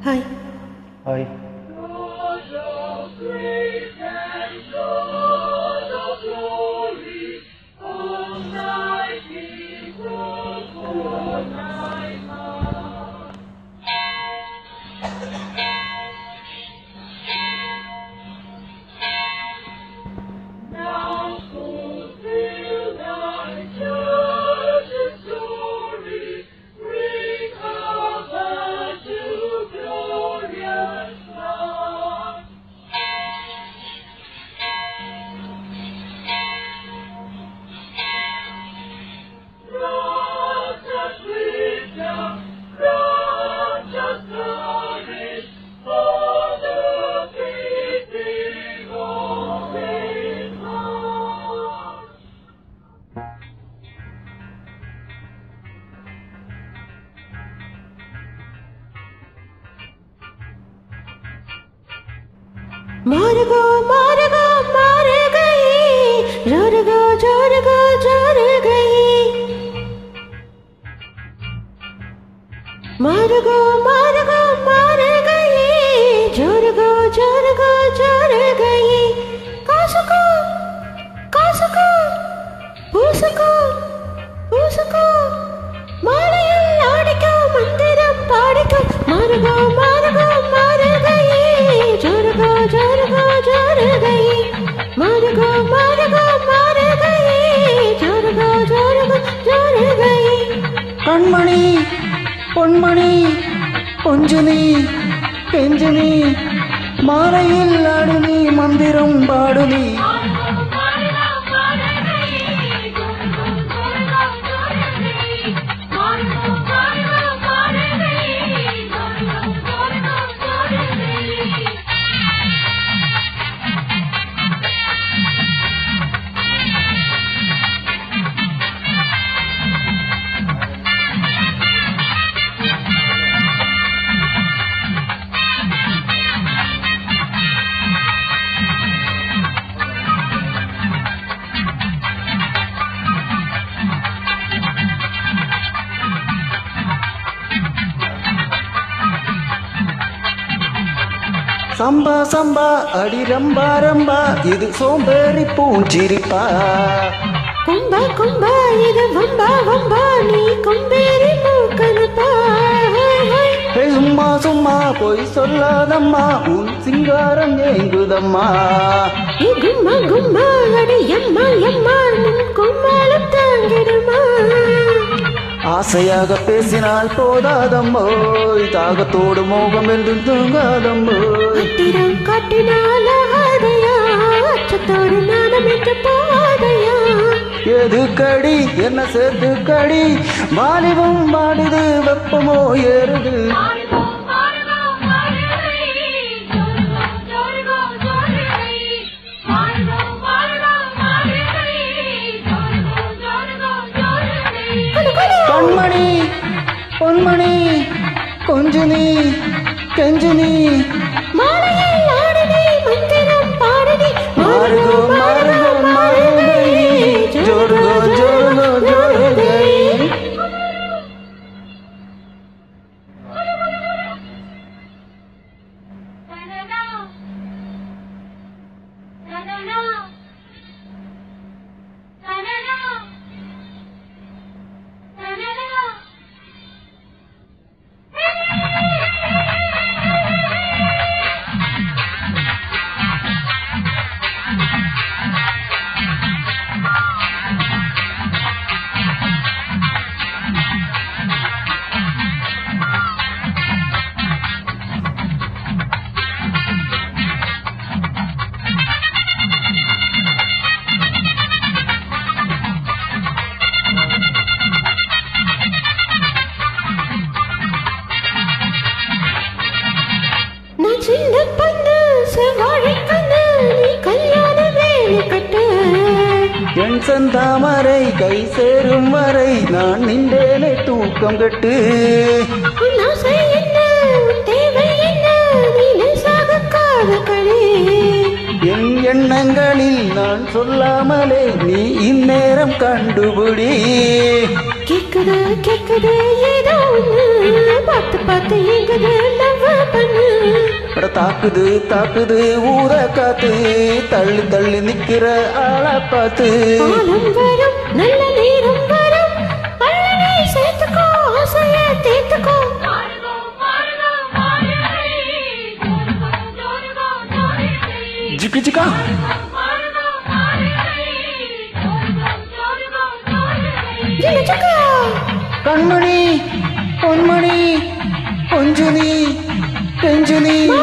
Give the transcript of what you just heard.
hi hi மாறுகோ மாறுகோ மாறுகையே ஜோருகோ ஜோருகோ ஜோருகையே மாறுகோ மாறுகோ மாறுகையே ஜோருகோ ஜோருகோ ஜோருகையே காசுகோ காசுகோ பூசுகோ பூசுகோ மாலையில் ஆடிக்கோ மந்திரம் பாடிக்கோ மாறுகோ மாறுகோ மாறுகையே ஜோருகோ ஜோருகோ ஜோருகையே மாறுகோ மாறுகோ மாறுகையே ஜோருகோ ஜோருகோ ஜோருகையே கண்மணி பொன்மணி கொஞ்சுனி கெஞ்சுனி மாலையில் ஆடுனி மந்திரம் பாடுனி சம்பா சம்பா அடி ரம்பா ரம்பா இது சோம்பேறி பூஞ்சிரிப்பா கும்பா கும்பா இது வம்பா வம்பா நீ கொம்பேறி மூக்கனுப்பா ஏய், சும்மா சும்மா பொய் சொல்லாதம்மா உன் சிங்காரம் ஏங்குதம்மா நீ கும்மா கும்மா அடி எம்மா எம்மா நின் கும்மாளம் தாங்கிடுமா ஆசையாக பேசினால் போதாதம்மோய் தாகத்தோடு மோகம் என்று தூங்காதம்மோய் அட்டிரம் காட்டினால் ஆகாதையா அச்சத்தோடு நாணம் என்று போகாதையா எது கடி என்ன சேர்த்து கடி வாலிபம் வாடுது வெப்பமோ ஏறுது கண்மணி பொன்மணி கொஞ்சுனி கெஞ்சுனி மாலையில் ஆடுனி மந்திரம் பாடுனி மாறுகோ மாறுகோ மாறுகை ஜோருகோ ஜோருகோ ஜோருகை நான் சின்ன பொண்ணு செவ்வாழை கண்ணு நீ கல்யாண வேலை கட்டு என் சந்தாமரை கை சேரும் வரை நான் நின்றேனே தூக்கம் கட்டு உன் ஆசை என்ன உன் தேவை என்ன நீ லேசாக காதகளே என் எண்ணங்களில் நான் சொல்லாமலே நீ இந்நேரம் கண்டுபிடி கேக்குது கேக்குது ஏதோ ஒண்ணு பார்த்து பார்த்து எங்குது லவ் தாக்குது தாக்குது ஊர காத்து தள்ளி தள்ளி நிக்கிற ஆளை பார்த்து காலம் வரும் நல்ல நேரம் வரும் பள்ளனை சேர்த்துக்கோ ஆசைய தேத்துக்கோ ஜிக்கு ஜிக்கா ஜிங்க ஜிங்கா கண்மணி பொன்மணி பொஞ்சுனி பெஞ்சுனி